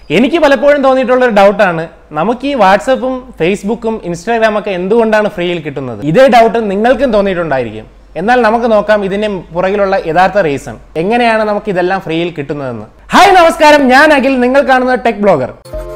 എനിക്ക് പലപ്പോഴും തോന്നിയിട്ടുള്ള ഒരു ഡൗട്ടാണ് നമുക്ക് ഈ വാട്സപ്പും ഫേസ്ബുക്കും ഇൻസ്റ്റാഗ്രാം ഒക്കെ എന്തുകൊണ്ടാണ് ഫ്രീയിൽ കിട്ടുന്നത് ഇതേ ഡൗട്ട് നിങ്ങൾക്കും തോന്നിയിട്ടുണ്ടായിരിക്കും എന്നാൽ നമുക്ക് നോക്കാം ഇതിന്റെ പുറകിലുള്ള യഥാർത്ഥ റീസൺ എങ്ങനെയാണ് നമുക്ക് ഇതെല്ലാം ഫ്രീയിൽ കിട്ടുന്നതെന്ന് ഹായ് നമസ്കാരം ഞാൻ അഖിൽ നിങ്ങൾ കാണുന്നത് ടെക് ബ്ലോഗർ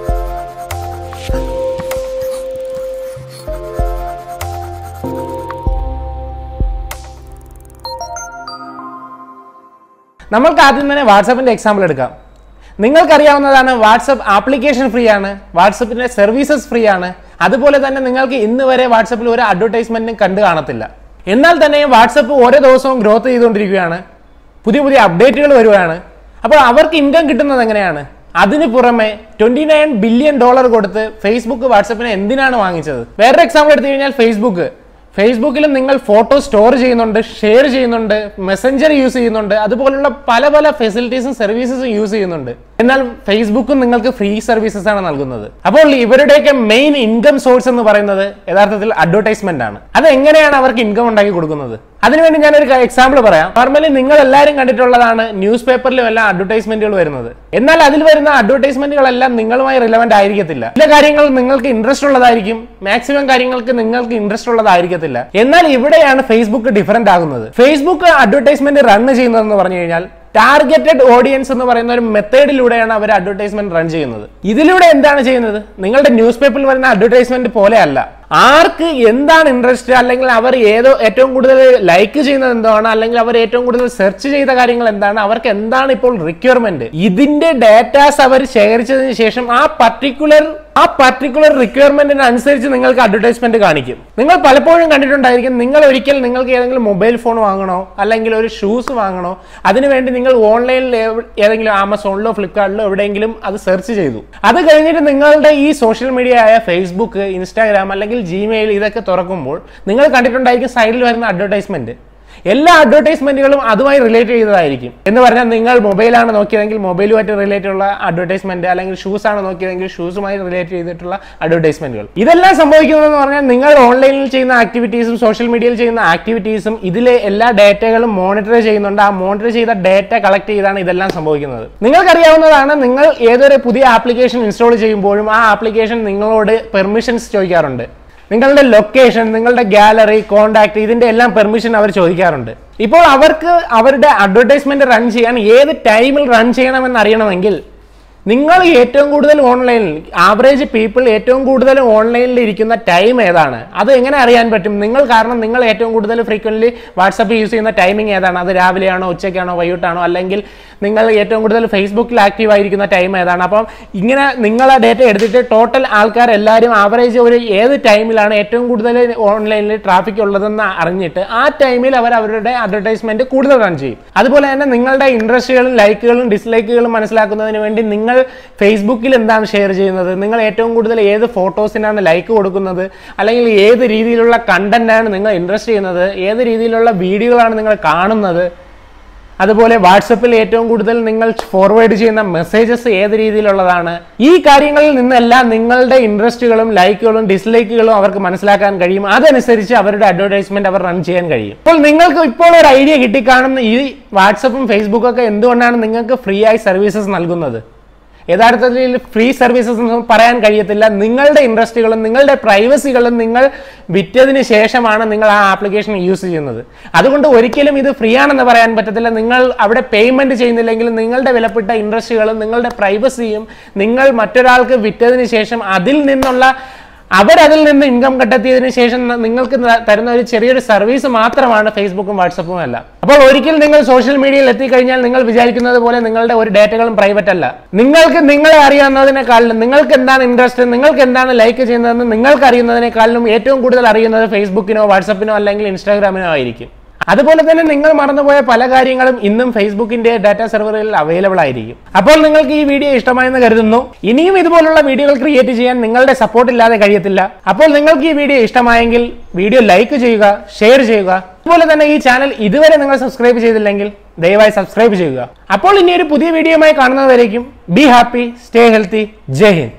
നമ്മൾക്ക് ആദ്യം തന്നെ വാട്സപ്പിന്റെ എക്സാമ്പിൾ എടുക്കാം നിങ്ങൾക്കറിയാവുന്നതാണ് വാട്സപ്പ് ആപ്ലിക്കേഷൻ ഫ്രീ ആണ് വാട്സപ്പിന്റെ സർവീസസ് ഫ്രീ ആണ് അതുപോലെ തന്നെ നിങ്ങൾക്ക് ഇന്ന് വരെ വാട്സപ്പിൽ ഒരു അഡ്വർടൈസ്മെന്റും കണ്ടു കാണത്തില്ല എന്നാൽ തന്നെ വാട്സപ്പ് ഓരോ ദിവസവും ഗ്രോത്ത് ചെയ്തുകൊണ്ടിരിക്കുകയാണ് പുതിയ പുതിയ അപ്ഡേറ്റുകൾ വരുവാണ് അപ്പോൾ അവർക്ക് ഇൻകം കിട്ടുന്നത് എങ്ങനെയാണ് അതിന് പുറമെ ട്വന്റി നയൻ ബില്യൺ ഡോളർ കൊടുത്ത് ഫേസ്ബുക്ക് വാട്സപ്പിനെ എന്തിനാണ് വാങ്ങിച്ചത് വേറൊരു എക്സാമ്പിൾ എടുത്തു കഴിഞ്ഞാൽ ഫേസ്ബുക്ക് ഫേസ്ബുക്കിലും നിങ്ങൾ ഫോട്ടോ സ്റ്റോർ ചെയ്യുന്നുണ്ട് ഷെയർ ചെയ്യുന്നുണ്ട് മെസ്സഞ്ചർ യൂസ് ചെയ്യുന്നുണ്ട് അതുപോലുള്ള പല പല ഫെസിലിറ്റീസും സർവീസസും യൂസ് ചെയ്യുന്നുണ്ട് എന്നാൽ ഫേസ്ബുക്കും നിങ്ങൾക്ക് ഫ്രീ സർവീസസ് ആണ് നൽകുന്നത് അപ്പോൾ ഇവരുടെയൊക്കെ മെയിൻ ഇൻകം സോഴ്സ് എന്ന് പറയുന്നത് യഥാർത്ഥത്തിൽ അഡ്വർടൈസ്മെന്റ് ആണ് അത് എങ്ങനെയാണ് അവർക്ക് ഇൻകം ഉണ്ടാക്കി കൊടുക്കുന്നത് അതിനുവേണ്ടി ഞാനൊരു എക്സാമ്പിൾ പറയാം നോർമലി നിങ്ങൾ എല്ലാവരും കണ്ടിട്ടുള്ളതാണ് ന്യൂസ് പേപ്പറിലും എല്ലാം അഡ്വർടൈസ്മെന്റുകൾ വരുന്നത് എന്നാൽ അതിൽ വരുന്ന അഡ്വർടൈസ്മെന്റുകളെല്ലാം നിങ്ങളുമായി റിലവന്റ് ആയിരിക്കത്തില്ല ചില കാര്യങ്ങൾ നിങ്ങൾക്ക് ഇൻട്രസ്റ്റ് ഉള്ളതായിരിക്കും മാക്സിമം കാര്യങ്ങൾക്ക് നിങ്ങൾക്ക് ഇൻട്രസ്റ്റ് ഉള്ളതായിരിക്കത്തില്ല എന്നാൽ ഇവിടെയാണ് ഫേസ്ബുക്ക് ഡിഫറെന്റ് ആകുന്നത് ഫേസ്ബുക്ക് അഡ്വർടൈസ്മെന്റ് റൺ ചെയ്യുന്നതെന്ന് പറഞ്ഞു കഴിഞ്ഞാൽ ടാർഗറ്റഡ് ഓഡിയൻസ് എന്ന് പറയുന്ന ഒരു മെത്തേഡിലൂടെയാണ് അവർ അഡ്വർടൈസ്മെന്റ് റൺ ചെയ്യുന്നത് ഇതിലൂടെ എന്താണ് ചെയ്യുന്നത് നിങ്ങളുടെ ന്യൂസ് പേപ്പറിൽ വരുന്ന അഡ്വർടൈസ്മെന്റ് പോലെയല്ല ആർക്ക് എന്താണ് ഇൻട്രസ്റ്റ് അല്ലെങ്കിൽ അവർ ഏതോ ഏറ്റവും കൂടുതൽ ലൈക്ക് ചെയ്യുന്നത് എന്താണ് അല്ലെങ്കിൽ അവർ ഏറ്റവും കൂടുതൽ സെർച്ച് ചെയ്ത കാര്യങ്ങൾ എന്താണ് അവർക്ക് എന്താണ് ഇപ്പോൾ റിക്വയർമെന്റ് ഇതിന്റെ ഡേറ്റാസ് അവർ ശേഖരിച്ചതിന് ശേഷം ആ പർട്ടിക്കുലർ ആ പർട്ടിക്കുലർ റിക്വയർമെന്റിന് അനുസരിച്ച് നിങ്ങൾക്ക് അഡ്വർടൈസ്മെന്റ് കാണിക്കും നിങ്ങൾ പലപ്പോഴും കണ്ടിട്ടുണ്ടായിരിക്കും നിങ്ങൾ ഒരിക്കൽ നിങ്ങൾക്ക് ഏതെങ്കിലും മൊബൈൽ ഫോൺ വാങ്ങണോ അല്ലെങ്കിൽ ഒരു ഷൂസ് വാങ്ങണോ അതിനുവേണ്ടി നിങ്ങൾ ഓൺലൈനിൽ ഏതെങ്കിലും ആമസോണിലോ ഫ്ലിപ്കാർട്ടിലോ എവിടെയെങ്കിലും അത് സെർച്ച് ചെയ്തു അത് കഴിഞ്ഞിട്ട് നിങ്ങളുടെ ഈ സോഷ്യൽ മീഡിയ ആയ ഫേസ്ബുക്ക് ഇൻസ്റ്റാഗ്രാം അല്ലെങ്കിൽ ജിമെയിൽ ഇതൊക്കെ തുറക്കുമ്പോൾ നിങ്ങൾ കണ്ടിട്ടുണ്ടായിരിക്കും സൈഡിൽ വരുന്ന അഡ്വർടൈസ്മെന്റ് എല്ലാ അഡ്വർടൈസ്മെന്റുകളും അതുമായി റിലേറ്റ് ചെയ്തതായിരിക്കും എന്ന് പറഞ്ഞാൽ നിങ്ങൾ മൊബൈലാണ് നോക്കിയതെങ്കിൽ മൊബൈലുമായിട്ട് റിലേറ്റ് ഉള്ള അഡ്വർടൈസ്മെന്റ് അല്ലെങ്കിൽ ഷൂസ് ആണ് നോക്കിയതെങ്കിൽ ഷൂസുമായി റിലേറ്റ് ചെയ്തിട്ടുള്ള അഡ്വർടൈസ്മെന്റുകൾ ഇതെല്ലാം സംഭവിക്കുന്നതെന്ന് പറഞ്ഞാൽ നിങ്ങൾ ഓൺലൈനിൽ ചെയ്യുന്ന ആക്ടിവിറ്റീസും സോഷ്യൽ മീഡിയയിൽ ചെയ്യുന്ന ആക്ടിവിറ്റീസും ഇതിലെ എല്ലാ ഡേറ്റകളും മോണിറ്റർ ചെയ്യുന്നുണ്ട് ആ മോണിറ്റർ ചെയ്ത ഡേറ്റ കളക്ട് ചെയ്താണ് ഇതെല്ലാം സംഭവിക്കുന്നത് നിങ്ങൾക്കറിയാവുന്നതാണ് നിങ്ങൾ ഏതൊരു പുതിയ ആപ്ലിക്കേഷൻ ഇൻസ്റ്റാൾ ചെയ്യുമ്പോഴും ആ ആപ്ലിക്കേഷൻ നിങ്ങളോട് പെർമിഷൻസ് ചോദിക്കാറുണ്ട് നിങ്ങളുടെ ലൊക്കേഷൻ നിങ്ങളുടെ ഗാലറി കോണ്ടാക്ട് ഇതിന്റെ എല്ലാം പെർമിഷൻ അവർ ചോദിക്കാറുണ്ട് ഇപ്പോൾ അവർക്ക് അവരുടെ അഡ്വർടൈസ്മെന്റ് റൺ ചെയ്യാൻ ഏത് ടൈമിൽ റൺ ചെയ്യണമെന്ന് അറിയണമെങ്കിൽ നിങ്ങൾ ഏറ്റവും കൂടുതൽ ഓൺലൈനിൽ ആവറേജ് പീപ്പിൾ ഏറ്റവും കൂടുതൽ ഓൺലൈനിൽ ഇരിക്കുന്ന ടൈം ഏതാണ് അത് എങ്ങനെ അറിയാൻ പറ്റും നിങ്ങൾ കാരണം നിങ്ങൾ ഏറ്റവും കൂടുതൽ ഫ്രീക്വൻ്റ്ലി വാട്സപ്പ് യൂസ് ചെയ്യുന്ന ടൈമിംഗ് ഏതാണ് അത് രാവിലെയാണോ ഉച്ചയ്ക്കാണോ വൈകിട്ടാണോ അല്ലെങ്കിൽ നിങ്ങൾ ഏറ്റവും കൂടുതൽ ഫേസ്ബുക്കിൽ ആക്റ്റീവ് ആയിരിക്കുന്ന ടൈം ഏതാണ് അപ്പം ഇങ്ങനെ നിങ്ങൾ ആ ഡേറ്റ എടുത്തിട്ട് ടോട്ടൽ ആൾക്കാർ എല്ലാവരും ആവറേജ് ഒരു ഏത് ടൈമിലാണ് ഏറ്റവും കൂടുതൽ ഓൺലൈനിൽ ട്രാഫിക് ഉള്ളതെന്ന് അറിഞ്ഞിട്ട് ആ ടൈമിൽ അവർ അവരുടെ അഡ്വർടൈസ്മെന്റ് കൂടുതൽ റൺ ചെയ്യും അതുപോലെ തന്നെ നിങ്ങളുടെ ഇൻട്രസ്റ്റുകളും ലൈക്കുകളും ഡിസ്ലൈക്കുകളും മനസ്സിലാക്കുന്നതിന് വേണ്ടി നിങ്ങൾ ഫേസ്ബുക്കിൽ എന്താണ് ഷെയർ ചെയ്യുന്നത് നിങ്ങൾ ഏറ്റവും കൂടുതൽ ഏത് ഫോട്ടോസിനാണ് ലൈക്ക് കൊടുക്കുന്നത് അല്ലെങ്കിൽ ഏത് രീതിയിലുള്ള കണ്ടന്റാണ് നിങ്ങൾ ഇൻട്രസ്റ്റ് ചെയ്യുന്നത് ഏത് രീതിയിലുള്ള വീഡിയോകളാണ് നിങ്ങൾ കാണുന്നത് അതുപോലെ വാട്സപ്പിൽ ഏറ്റവും കൂടുതൽ നിങ്ങൾ ഫോർവേഡ് ചെയ്യുന്ന മെസ്സേജസ് ഏത് രീതിയിലുള്ളതാണ് ഈ കാര്യങ്ങളിൽ നിന്നെല്ലാം നിങ്ങളുടെ ഇൻട്രസ്റ്റുകളും ലൈക്കുകളും ഡിസ്ലൈക്കുകളും അവർക്ക് മനസ്സിലാക്കാൻ കഴിയും അതനുസരിച്ച് അവരുടെ അഡ്വർടൈസ്മെന്റ് അവർ റൺ ചെയ്യാൻ കഴിയും അപ്പോൾ നിങ്ങൾക്ക് ഇപ്പോൾ ഒരു ഐഡിയ കിട്ടിക്കാണുന്ന ഈ വാട്സപ്പും ഫേസ്ബുക്കും ഒക്കെ എന്തുകൊണ്ടാണ് നിങ്ങൾക്ക് ഫ്രീ ആയി സർവീസസ് നൽകുന്നത് യഥാർത്ഥത്തിൽ ഫ്രീ സർവീസസ് ഒന്നും പറയാൻ കഴിയത്തില്ല നിങ്ങളുടെ ഇൻട്രസ്റ്റുകളും നിങ്ങളുടെ പ്രൈവസികളും നിങ്ങൾ വിറ്റതിന് ശേഷമാണ് നിങ്ങൾ ആ ആപ്ലിക്കേഷൻ യൂസ് ചെയ്യുന്നത് അതുകൊണ്ട് ഒരിക്കലും ഇത് ഫ്രീ ആണെന്ന് പറയാൻ പറ്റത്തില്ല നിങ്ങൾ അവിടെ പേയ്മെന്റ് ചെയ്യുന്നില്ലെങ്കിൽ നിങ്ങളുടെ വിലപ്പെട്ട ഇൻട്രസ്റ്റുകളും നിങ്ങളുടെ പ്രൈവസിയും നിങ്ങൾ മറ്റൊരാൾക്ക് വിറ്റതിന് ശേഷം അതിൽ നിന്നുള്ള അവരതിൽ നിന്ന് ഇൻകം കണ്ടെത്തിയതിനു ശേഷം ന- നിങ്ങൾക്ക് ന- തരുന്ന ഒരു ചെറിയൊരു സർവീസ് മാത്രമാണ് ഫേസ്ബുക്കും വാട്സപ്പും അല്ല അപ്പോൾ ഒരിക്കൽ നിങ്ങൾ സോഷ്യൽ മീഡിയയിൽ എത്തിക്കഴിഞ്ഞാൽ നിങ്ങൾ വിചാരിക്കുന്നത് പോലെ നിങ്ങളുടെ ഒരു ഡേറ്റകളും പ്രൈവറ്റ് അല്ല നിങ്ങൾക്ക് നിങ്ങളെ അറിയാവുന്നതിനേക്കാളും നിങ്ങൾക്ക് എന്താണ് ഇൻട്രസ്റ്റ് നിങ്ങൾക്ക് എന്താണ് ലൈക്ക് ചെയ്യുന്നതെന്ന് നിങ്ങൾക്ക് അറിയുന്നതിനേക്കാളും ഏറ്റവും കൂടുതൽ അറിയുന്നത് ഫേസ്ബുക്കിനോ വാട്സപ്പിനോ അല്ലെങ്കിൽ ഇൻസ്റ്റാഗ്രാമിനോ ആയിരിക്കും അതുപോലെ തന്നെ നിങ്ങൾ മറന്നുപോയ പല കാര്യങ്ങളും ഇന്നും ഫേസ്ബുക്കിന്റെ ഡാറ്റ സെർവറിൽ അവൈലബിൾ ആയിരിക്കും അപ്പോൾ നിങ്ങൾക്ക് ഈ വീഡിയോ ഇഷ്ടമായെന്ന് കരുതുന്നു ഇനിയും ഇതുപോലുള്ള വീഡിയോകൾ ക്രിയേറ്റ് ചെയ്യാൻ നിങ്ങളുടെ സപ്പോർട്ട് ഇല്ലാതെ കഴിയത്തില്ല അപ്പോൾ നിങ്ങൾക്ക് ഈ വീഡിയോ ഇഷ്ടമായെങ്കിൽ വീഡിയോ ലൈക്ക് ചെയ്യുക ഷെയർ ചെയ്യുക അതുപോലെ തന്നെ ഈ ചാനൽ ഇതുവരെ നിങ്ങൾ സബ്സ്ക്രൈബ് ചെയ്തില്ലെങ്കിൽ ദയവായി സബ്സ്ക്രൈബ് ചെയ്യുക അപ്പോൾ ഇനി ഒരു പുതിയ വീഡിയോയുമായി കാണുന്നതുവരേക്കും ബി ഹാപ്പി സ്റ്റേ ഹെൽത്തി ജയ് ഹിന്ദ്